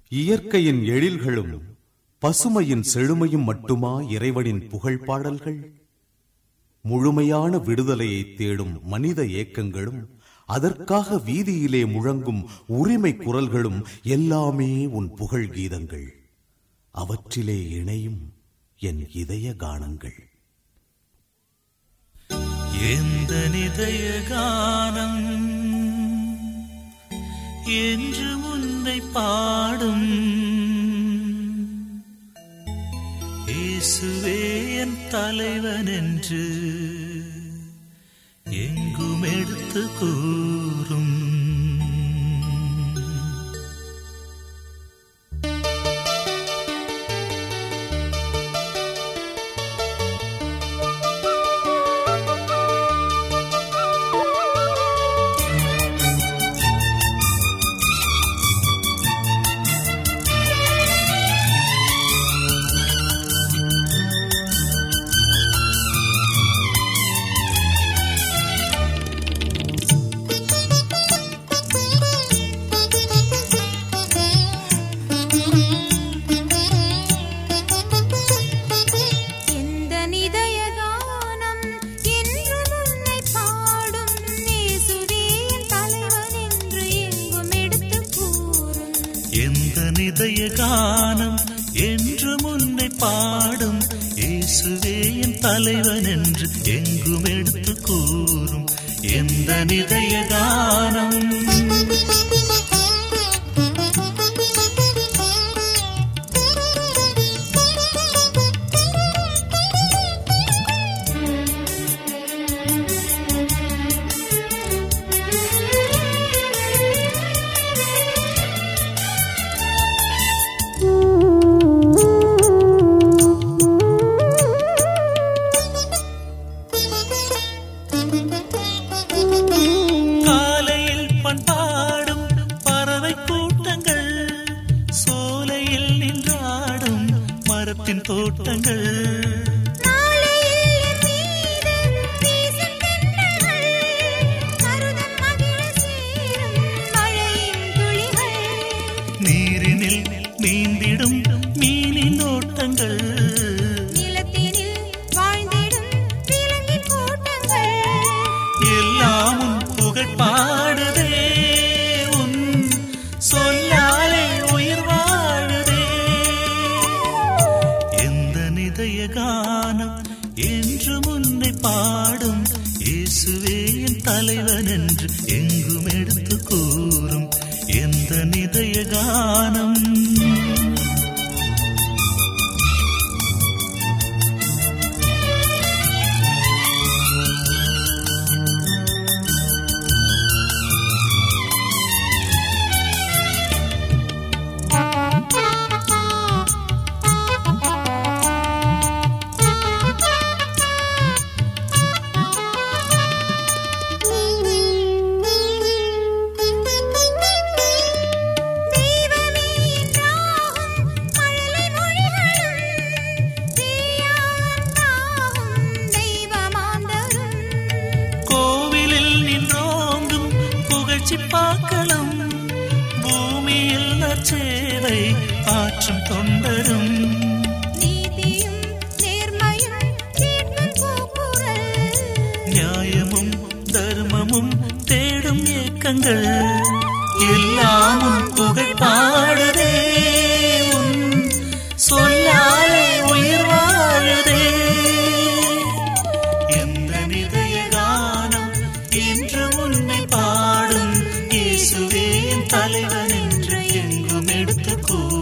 இயற்கையின் எழில்களும் பசுமையின் செழுமையும் மட்டுமா இறைவனின் புகழ் பாடல்கள் முழுமையான விடுதலையை தேடும் மனித ஏக்கங்களும் அதற்காக வீதியிலே முழங்கும் உரிமை குரல்களும் எல்லாமே உன் புகழ் கீதங்கள் அவற்றிலே இணையும் என் இதய கானங்கள் எந்த நிதய கானம் என்று உன்னை பாடும் இயேசுவே என் தலைவன் என்று எங்கும் எடுத்து கூறும் எந்த நிதய கானம் என்றும் உன்னை பாடும் இயேசுவே என் தலைவன் என்று எங்கும் எடுத்துக் கூறும் எந்த நிதய கானம் என்று முன்னை பாடும் இயேசுவே என் தலைவன் என்று எங்கும் எடுத்து கூறும் எந்த நிதய கானம் காலையில் பண்பாடும் பறவை கூட்டங்கள் சோலையில் நின்றாடும் மரத்தின் தோட்டங்கள் நாளையில் என் மீது வீசும் தென்றல்கள் மருதம் மகிழ சேரும் மழையின் துளிகள் நீரினில் நீந்திடும் மீனின் ஓட்டங்கள் நிலத்தினில் வாழ்ந்திடும் விலங்கின் கூட்டங்கள் எல்லாம் உன் புகழ் பாடுதே உன் சொல்லாலே உயிர் வாழுதே எந்த நிதய கானம் என்று முன்னை பாடும் இயேசுவே என் தலைவன் என்று எங்கும் எடுத்து கூறும் எந்த நிதய கானம் தெய்வமே என்றாகும் மழலை மொழிகளும் தீயாகும் தெய்வமாந்தரும் கோவிலில் நின்றோங்கும் புகழ்ச்சி பாக்களும் பூமியில் நற்சேவை ஆற்றும் தொண்டரும் நீதியும் நேர்மையும் தீர்க்கும் கூக்குரல் நியாயமும் தர்மமும் தேடும் ஏக்கங்கள் எல்லாமும் புகழ் பாடுதே உன் சொல்லாலே உயிர் வாழுதே எந்த நிதய கானம் என்று உன்னை பாடும் இயேசுவே என் தலைவன் என்று எங்கும் எடுத்து கூறும்